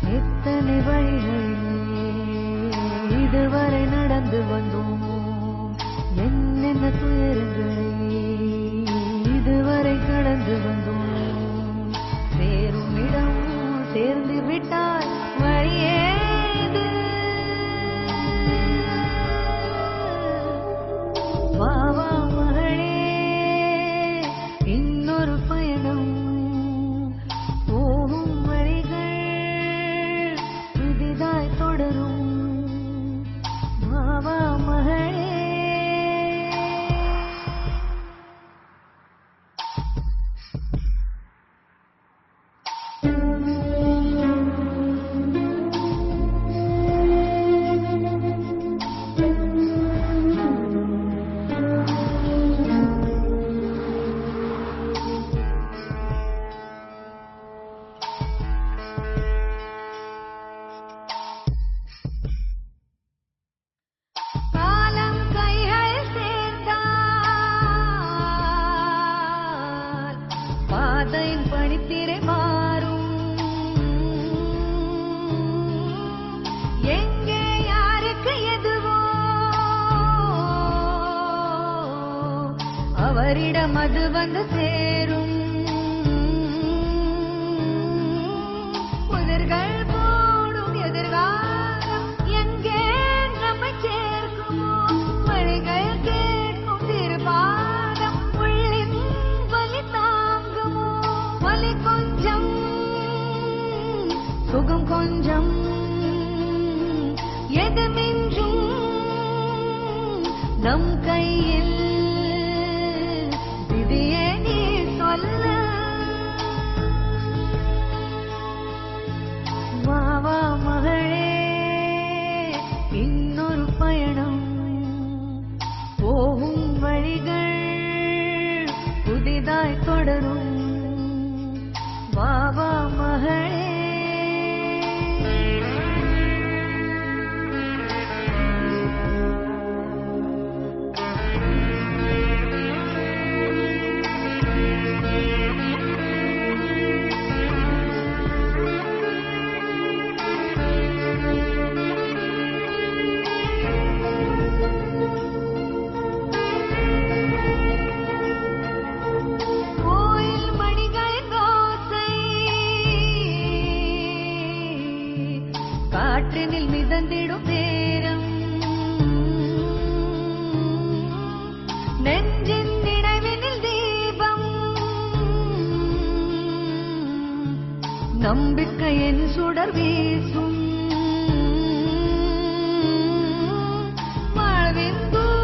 எத்தனை வழிகளிலே இதுவரை நடந்து வந்தோம் என்னென்ன துயரங்களை இதுவரை கடந்து வந்தோம் சேரும் இடம் சேர்ந்து விட்டால் வழியேது வா வா மகளே இன்னொரு பயணம் போகும் வழிகள் புதிதாய் தொடரும் வா வா மகளே காலம் கைகள் சேர்ந்தால் பாதையின் பணித்திரை மாறும் எங்கே யாருக்கு எதுவோ அவரிடம் அது வந்து சேரும் புதிர்கள் போடும் எதிர்காலம் எங்கே நம்மை சேர்க்குமோ மழைகள் கேட்கும் திருபாதம் உள்ளின் வலி தாங்குமோ வலி கொஞ்சம் சுகம் கொஞ்சம் எதுமின்றும் நம் கையில் விதியே நீ சொல்ல வா வா மகளே இன்னொரு பயணம் போகும் வழிகள் புதிதாய் தொடரும் வா வா மகளே கோயில் மணிகளின் ஓசை காற்றினில் மிதந்திடும் நேரம் நெஞ்சின் நினைவினில் தீபம் நம்பிக்கையின் சுடர் வீசும் வாழ்வின் தூரம்